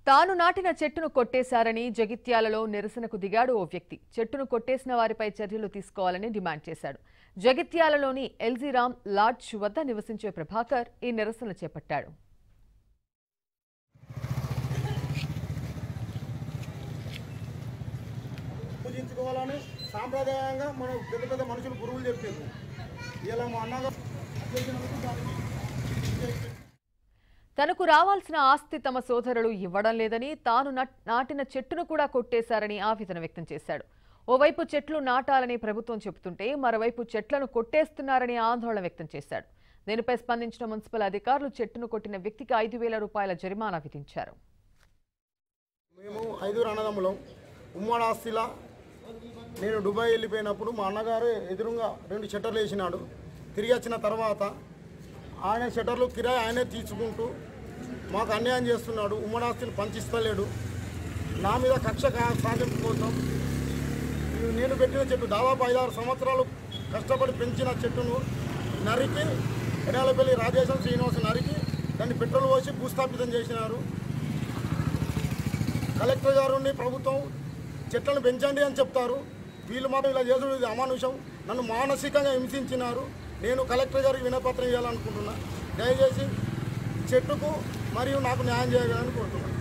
తాను నాటిన చెట్టును కొట్టేశారని జగిత్యాలలో నిరసనకు దిగాడు ఓ వ్యక్తి చెట్టును కొట్టేసిన వారిపై చర్యలు తీసుకోవాలని డిమాండ్ చేశాడు జగిత్యాలలోని ఎల్జీరామ్ లాడ్జ్ వద్ద నివసించే ప్రభాకర్ ఈ నిరసన చేపట్టాడు పూజించుకోవాలని సాంప్రదాయంగా మనం పెద్ద పెద్ద మనుషులు గురువులు చెప్పింది ఇలా మా అన్నగారు చేసినందుకు దానికి తనకు రావాల్సిన ఆస్తి తమ సోదరులు ఇవ్వడం లేదని తాను నట్- నాటిన చెట్టును కూడా కొట్టేశారని ఆవేదన వ్యక్తం చేశాడు ఓవైపు చెట్లు నాటాలని ప్రభుత్వం చెబుతుంటే మరోవైపు చెట్లను కొట్టేస్తున్నారని ఆందోళన వ్యక్తం చేశాడు దీనిపై స్పందించిన మున్సిపల్ అధికారులు చెట్టును కొట్టిన వ్యక్తికి ఐదు వేల రూపాయల జరిమానా విధించారు మేము ఐదుగురు అన్నదమ్ములం ఉమ్మడి ఆస్తిలా నేను దుబాయ్ వెళ్ళిపోయినప్పుడు మా అన్నగారు ఎదురుగా రెండు షట్టర్లు వేసినాడు తిరిగి వచ్చిన తర్వాత ఆయన షట్టర్లు కిరాయి ఆయనే తీసుకుంటూ మాకు అన్యాయం చేస్తున్నాడు ఉమ్మడి ఆస్తిని పంచిస్తలేడు నా మీద కక్ష కా- సాధింపు కోసం ఈ నేను పెట్టిన చెట్టు దాదాపు ఐదారు సంవత్సరాలు కష్టపడి పెంచిన చెట్టును నరికి ఎడాలపల్లి రాజేశం శ్రీనివాస్ నరికి దాన్ని పెట్రోల్ పోసి భూస్థాపితం చేసినారు కలెక్టర్ గారుని ప్రభుత్వం చెట్లను పెంచండి అని చెప్తారు వీళ్ళు మాత్రం ఇలా చేసుడు ఇది అమానుషం నన్ను మానసికంగా హింసించినారు నేను కలెక్టర్ గారికి వినపత్రం ఇవ్వాలనుకుంటున్నా దయచేసి చెట్టుకు మరియు నాకు న్యాయం చేయాలని కోరుతున్నాను